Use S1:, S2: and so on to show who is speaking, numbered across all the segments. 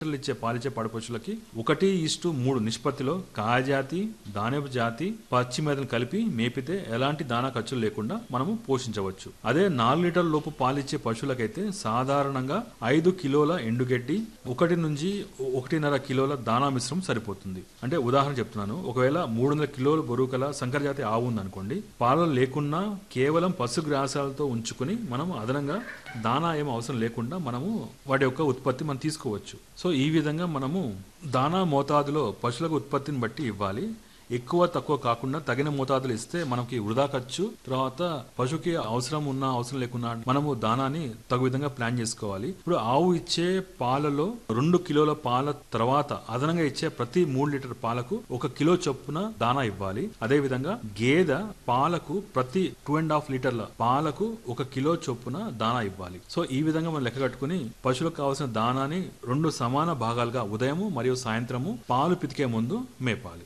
S1: లీటర్లు ఇచ్చే పాలిచ్చే పడపశువులకి ఒకటి ఇష్టు మూడు నిష్పత్తిలో కాయజాతి ధాన్యపు జాతి పచ్చి మేతను కలిపి మేపితే ఎలాంటి దానా ఖర్చులు లేకుండా మనము పోషించవచ్చు అదే నాలుగు లీటర్ల లోపు పాలిచ్చే పశువులకైతే సాధారణంగా ఐదు కిలోల ఎండుగడ్డి ఒకటి నుంచి ఒకటిన్నర కిలోల దానా మిశ్రమం సరిపోతుంది అంటే ఉదాహరణ చెప్తున్నాను ఒకవేళ మూడు వందల కిలోల బరువు కల సంకర జాతి ఆవు ఉందనుకోండి పాలలు లేకున్నా కేవలం పశుగ్రాసాలతో ఉంచుకుని మనం అదనంగా దానా ఏం అవసరం లేకుండా మనము వాటి యొక్క ఉత్పత్తి మనం తీసుకోవచ్చు సో ఈ విధంగా మనము దానా మోతాదులో పశువులకు ఉత్పత్తిని బట్టి ఇవ్వాలి ఎక్కువ తక్కువ కాకుండా తగిన మోతాదులు ఇస్తే మనకి వృధా ఖర్చు తర్వాత పశువుకి అవసరం ఉన్నా అవసరం లేకున్నా మనము దానాన్ని తగు విధంగా ప్లాన్ చేసుకోవాలి ఇప్పుడు ఆవు ఇచ్చే పాలలో రెండు కిలోల పాల తర్వాత అదనంగా ఇచ్చే ప్రతి మూడు లీటర్ పాలకు ఒక కిలో చొప్పున దానా ఇవ్వాలి అదే విధంగా గేదె పాలకు ప్రతి టూ అండ్ హాఫ్ లీటర్ల పాలకు ఒక కిలో చొప్పున దానా ఇవ్వాలి సో ఈ విధంగా మనం లెక్క కట్టుకుని పశువులకు కావాల్సిన దానాని రెండు సమాన భాగాలుగా ఉదయము మరియు సాయంత్రము పాలు పితికే ముందు మేపాలి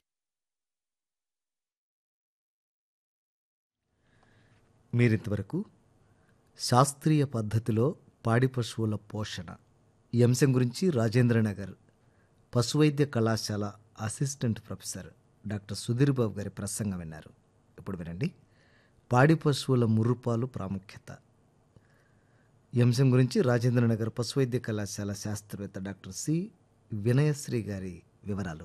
S2: మీరింతవరకు శాస్త్రీయ పద్ధతిలో పాడి పశువుల పోషణ ఈ అంశం గురించి రాజేంద్రనగర్ పశువైద్య కళాశాల assistant professor doctor Sudheer Babu garu ప్రసంగం విన్నారు ఇప్పుడు వినండి పాడి పశువుల ముర్రుపాలు ప్రాముఖ్యత ఈ అంశం గురించి రాజేంద్రనగర్ పశువైద్య కళాశాల శాస్త్రవేత్త డాక్టర్ సి వినయశ్రీ గారి వివరాలు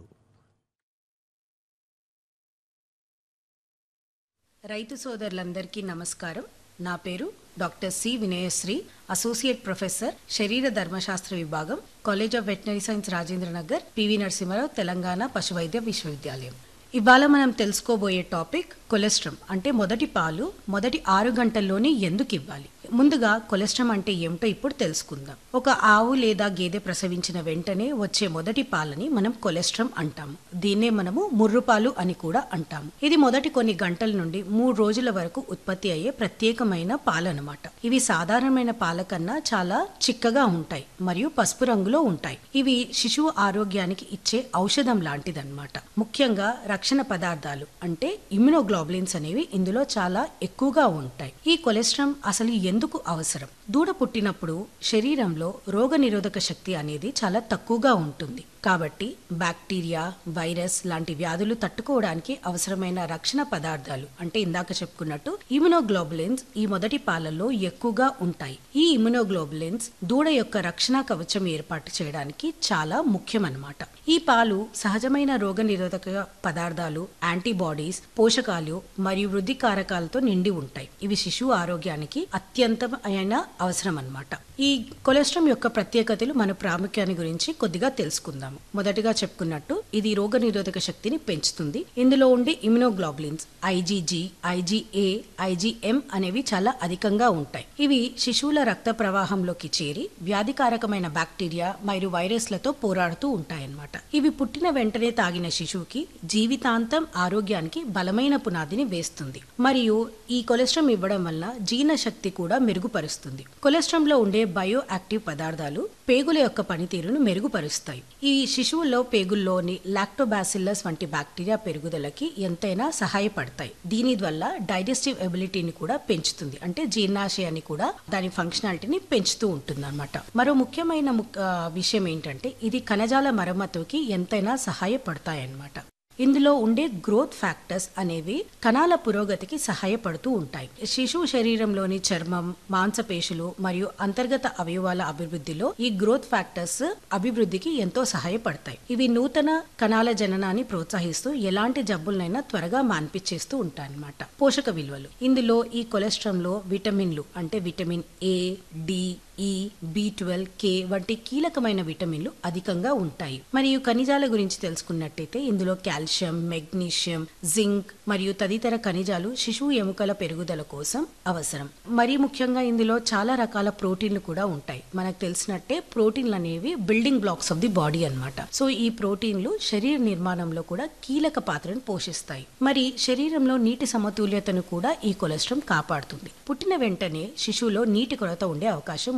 S3: రైతు సోదరులందరికీ నమస్కారం నా పేరు doctor C Vinayasri associate professor శరీర ధర్మశాస్త్ర విభాగం college of veterinary science Rajendra Nagar P V Narasimha Rao Telangana పశువైద్య విశ్వవిద్యాలయం ఇవాళ మనం తెలుసుకోబోయే టాపిక్ కొలెస్ట్రామ్ అంటే మొదటి పాలు మొదటి ఆరు గంటల్లోనే ఎందుకు ఇవ్వాలి ముందుగా కొలెస్ట్రామ్ అంటే ఏమిటో ఇప్పుడు తెలుసుకుందాం ఒక ఆవు లేదా గేదె ప్రసవించిన వెంటనే వచ్చే మొదటి పాలని మనం కొలెస్ట్రామ్ అంటాము దీన్నే మనము ముర్రుపాలు అని కూడా అంటాము ఇది మొదటి కొన్ని గంటల నుండి మూడు రోజుల వరకు ఉత్పత్తి అయ్యే ప్రత్యేకమైన పాలు అనమాట ఇవి సాధారణమైన పాల కన్నా చాలా చిక్కగా ఉంటాయి మరియు పసుపు రంగులో ఉంటాయి ఇవి శిశువు ఆరోగ్యానికి ఇచ్చే ఔషధం లాంటిదన్నమాట ముఖ్యంగా రక్షణ పదార్థాలు అంటే ఇమ్యునోగ్లోబులిన్స్ అనేవి ఇందులో చాలా ఎక్కువగా ఉంటాయి ఈ కొలెస్ట్రామ్ అసలు ఎందుకు అవసరం దూడ పుట్టినప్పుడు శరీరంలో రోగనిరోధక శక్తి అనేది చాలా తక్కువగా ఉంటుంది కాబట్టి బ్యాక్టీరియా వైరస్ లాంటి వ్యాధులు తట్టుకోవడానికి అవసరమైన రక్షణ పదార్థాలు అంటే ఇందాక చెప్పుకున్నట్టు ఇమ్యునోగ్లోబులిన్స్ ఈ మొదటి పాలల్లో ఎక్కువగా ఉంటాయి ఈ ఇమ్యునోగ్లోబులిన్స్ దూడ యొక్క రక్షణ కవచం ఏర్పాటు చేయడానికి చాలా ముఖ్యమన్నమాట ఈ పాలు సహజమైన రోగనిరోధక పదార్థాలు యాంటీబాడీస్ పోషకాలు మరియు వృద్ధి కారకాలతో నిండి ఉంటాయి ఇవి శిశువు ఆరోగ్యానికి అత్యంతమైన అవసరం అన్నమాట ఈ కొలెస్ట్రామ్ యొక్క ప్రత్యేకతలు మన ప్రాముఖ్యాన్ని గురించి కొద్దిగా తెలుసుకుందాము మొదటిగా చెప్పుకున్నట్టు ఇది రోగనిరోధక శక్తిని పెంచుతుంది ఇందులో ఉండే ఇమ్యునోగ్లోబులిన్స్ ఐజీజీ ఐజీఏ ఐజీఎం అనేవి చాలా అధికంగా ఉంటాయి ఇవి శిశువుల రక్త ప్రవాహంలోకి చేరి వ్యాధికారకమైన బ్యాక్టీరియా మరియు వైరస్లతో పోరాడుతూ ఉంటాయన్నమాట ఇవి పుట్టిన వెంటనే తాగిన శిశువుకి జీవితాంతం ఆరోగ్యానికి బలమైన పునాదిని వేస్తుంది మరియు ఈ కొలెస్ట్రామ్ ఇవ్వడం వల్ల జీర్ణశక్తి కూడా మెరుగుపరుస్తుంది కొలెస్ట్రామ్ లో ఉండే బయో యాక్టివ్ పదార్థాలు పేగుల యొక్క పనితీరును మెరుగుపరుస్తాయి ఈ శిశువుల్లో పేగుల్లోని లాక్టోబాసిల్లస్ వంటి బ్యాక్టీరియా పెరుగుదలకి ఎంతైనా సహాయపడతాయి దీని వల్ల డైజెస్టివ్ ఎబిలిటీని కూడా పెంచుతుంది అంటే జీర్ణాశయాన్ని కూడా దాని ఫంక్షనాలిటీని పెంచుతూ ఉంటుంది అనమాట మరో ముఖ్యమైన ముక్- ఆ, విషయం ఏంటంటే ఇది కణజాల మరమ్మతుకి ఎంతైనా సహాయపడతాయి అన్నమాట ఇందులో ఉండే గ్రోత్ ఫ్యాక్టర్స్ అనేవి కణాల పురోగతికి సహాయపడుతూ ఉంటాయి శిశువు శరీరంలోని చర్మం మాంసపేశులు మరియు అంతర్గత అవయవాల అభివృద్ధిలో ఈ గ్రోత్ ఫ్యాక్టర్స్ అభివృద్ధికి ఎంతో సహాయపడతాయి ఇవి నూతన కణాల జననాన్ని ప్రోత్సహిస్తూ ఎలాంటి జబ్బులనైనా త్వరగా మాన్పించేస్తూ ఉంటాయన్నమాట పోషక విలువలు ఇందులో ఈ కొలెస్ట్రామ్ లో విటమిన్లు అంటే vitamin A D E B twelve K వంటి కీలకమైన విటమిన్లు అధికంగా ఉంటాయి మరియు ఖనిజాల గురించి తెలుసుకున్నట్టయితే ఇందులో కాల్షియం మెగ్నీషియం జింక్ మరియు తదితర ఖనిజాలు శిశువు ఎముకల పెరుగుదల కోసం అవసరం మరి ముఖ్యంగా ఇందులో చాలా రకాల ప్రోటీన్లు కూడా ఉంటాయి మనకు తెలిసినట్టే ప్రోటీన్లు అనేవి building blocks of the body అన్నమాట సో ఈ ప్రోటీన్లు శరీర నిర్మాణంలో కూడా కీలక పాత్రను పోషిస్తాయి మరి శరీరంలో నీటి సమతుల్యతను కూడా ఈ కొలెస్ట్రామ్ కాపాడుతుంది పుట్టిన వెంటనే శిశువులో నీటి కొరత ఉండే అవకాశం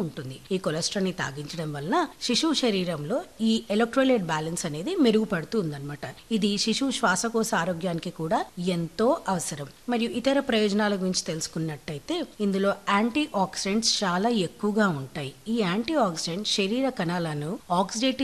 S3: ఉంటుంది ఈ కొలెస్ట్రాల్ ని తాగించడం వల్ల శిశువు శరీరంలో ఈ ఎలక్ట్రోలైట్ బ్యాలెన్స్ అనేది మెరుగుపడుతూ ఉందన్నమాట ఇది శిశువు శ్వాసకోశ ఆరోగ్యానికి కూడా ఎంతో అవసరం మరియు ఇతర ప్రయోజనాల గురించి తెలుసుకున్నట్టయితే ఇందులో యాంటీ ఆక్సిడెంట్స్ చాలా ఎక్కువగా ఉంటాయి ఈ యాంటీ ఆక్సిడెంట్ శరీర కణాలను ఆక్సిడేటివ్